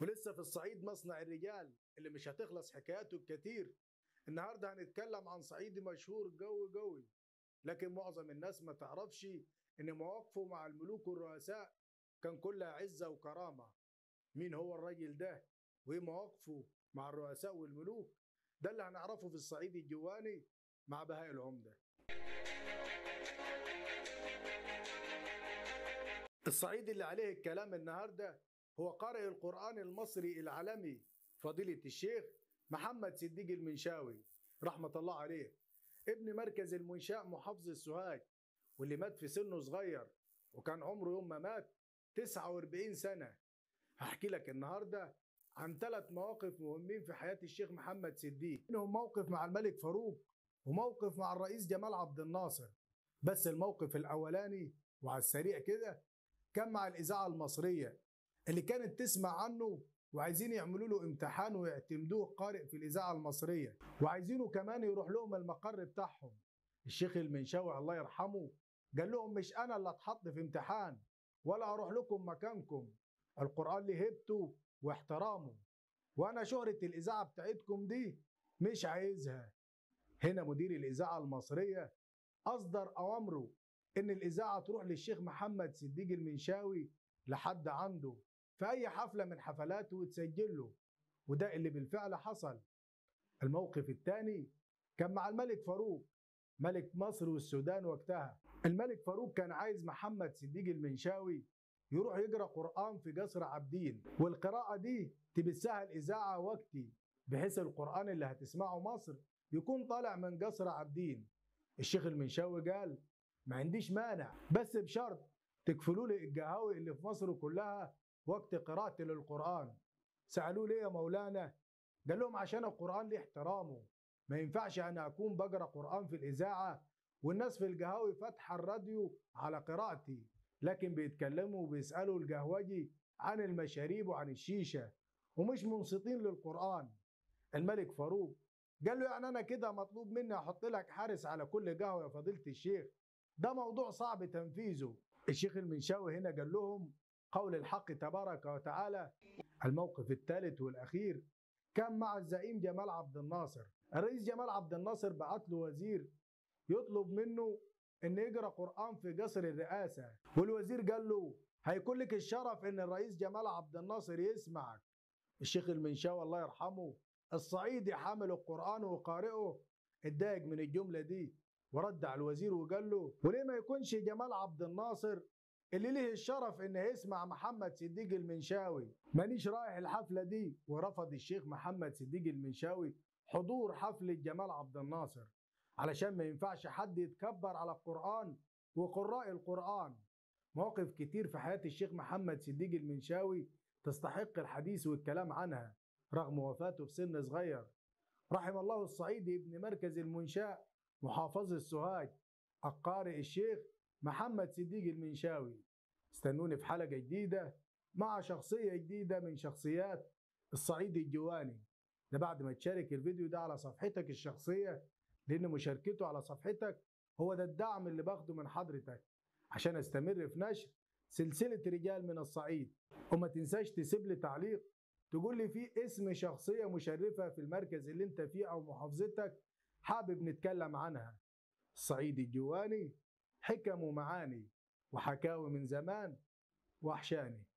ولسه في الصعيد مصنع الرجال اللي مش هتخلص حكاياته الكتير النهارده هنتكلم عن صعيدي مشهور قوي قوي لكن معظم الناس ما تعرفش ان مواقفه مع الملوك والرؤساء كان كلها عزة وكرامة مين هو الراجل ده وايه مواقفه مع الرؤساء والملوك ده اللي هنعرفه في الصعيد الجواني مع بهاء العمدة الصعيد اللي عليه الكلام النهارده هو قارئ القرآن المصري العالمي فضيلة الشيخ محمد صديق المنشاوي رحمة الله عليه ابن مركز المنشاء محافظة سوهاج واللي مات في سنه صغير وكان عمره يوم ما مات 49 سنة هحكي لك النهاردة عن ثلاث مواقف مهمين في حياة الشيخ محمد صديق منهم موقف مع الملك فاروق وموقف مع الرئيس جمال عبد الناصر بس الموقف الأولاني وعلى السريع كده كان مع الإذاعة المصرية اللي كانت تسمع عنه وعايزين يعملوا له امتحان ويعتمدوه قارئ في الإذاعة المصرية وعايزينه كمان يروح لهم المقر بتاعهم الشيخ المنشاوي الله يرحمه قال لهم مش أنا اللي اتحط في امتحان ولا هروح لكم مكانكم القرآن ليه هيبته واحترامه وأنا شهرة الإذاعة بتاعتكم دي مش عايزها هنا مدير الإذاعة المصرية أصدر أوامره إن الإذاعة تروح للشيخ محمد صديق المنشاوي لحد عنده في أي حفلة من حفلاته وتسجل له وده اللي بالفعل حصل الموقف الثاني كان مع الملك فاروق ملك مصر والسودان وقتها الملك فاروق كان عايز محمد صديق المنشاوي يروح يقرا قرآن في قصر عابدين والقراءة دي تبثها الإذاعة وقتي بحيث القرآن اللي هتسمعه مصر يكون طالع من قصر عابدين الشيخ المنشاوي قال ما عنديش مانع بس بشرط تكفلوا لي القهاوي اللي في مصر كلها وقت قراءتي للقرآن سألوه ليه يا مولانا قال لهم عشان القرآن ليه احترامه ما ينفعش أنا أكون بقرأ قرآن في الإذاعة والناس في القهاوي فاتحة الراديو على قراءتي لكن بيتكلموا وبيسألوا القهوجي عن المشاريب وعن الشيشة ومش منصتين للقرآن الملك فاروق قال له يعني أنا كده مطلوب مني أحط لك حارس على كل قهوة يا فضيلة الشيخ ده موضوع صعب تنفيذه الشيخ المنشاوي هنا قال لهم قول الحق تبارك وتعالى الموقف الثالث والأخير كان مع الزعيم جمال عبد الناصر الرئيس جمال عبد الناصر بعت له وزير يطلب منه ان يقرا قران في قصر الرئاسه والوزير قال له هيكون لك الشرف ان الرئيس جمال عبد الناصر يسمعك الشيخ المنشاوي الله يرحمه الصعيدي حامل القران وقارئه اتضايق من الجمله دي ورد على الوزير وقال له وليه ما يكونش جمال عبد الناصر اللي ليه الشرف انه يسمع محمد صديق المنشاوي مانيش رايح الحفله دي ورفض الشيخ محمد صديق المنشاوي حضور حفله جمال عبد الناصر علشان ما ينفعش حد يتكبر على القرآن وقراء القرآن مواقف كتير في حياة الشيخ محمد صديق المنشاوي تستحق الحديث والكلام عنها رغم وفاته في سن صغير رحم الله الصعيدي ابن مركز المنشاء محافظة سوهاج القارئ الشيخ محمد صديق المنشاوي استنوني في حلقة جديدة مع شخصية جديدة من شخصيات الصعيد الجواني ده بعد ما تشارك الفيديو ده على صفحتك الشخصية لأن مشاركته على صفحتك هو ده الدعم اللي باخده من حضرتك عشان استمر في نشر سلسلة رجال من الصعيد وما تنساش تسيب لي تعليق تقول لي فيه اسم شخصية مشرفة في المركز اللي انت فيه أو محافظتك حابب نتكلم عنها الصعيد الجواني حكم ومعاني وحكاوي من زمان وحشاني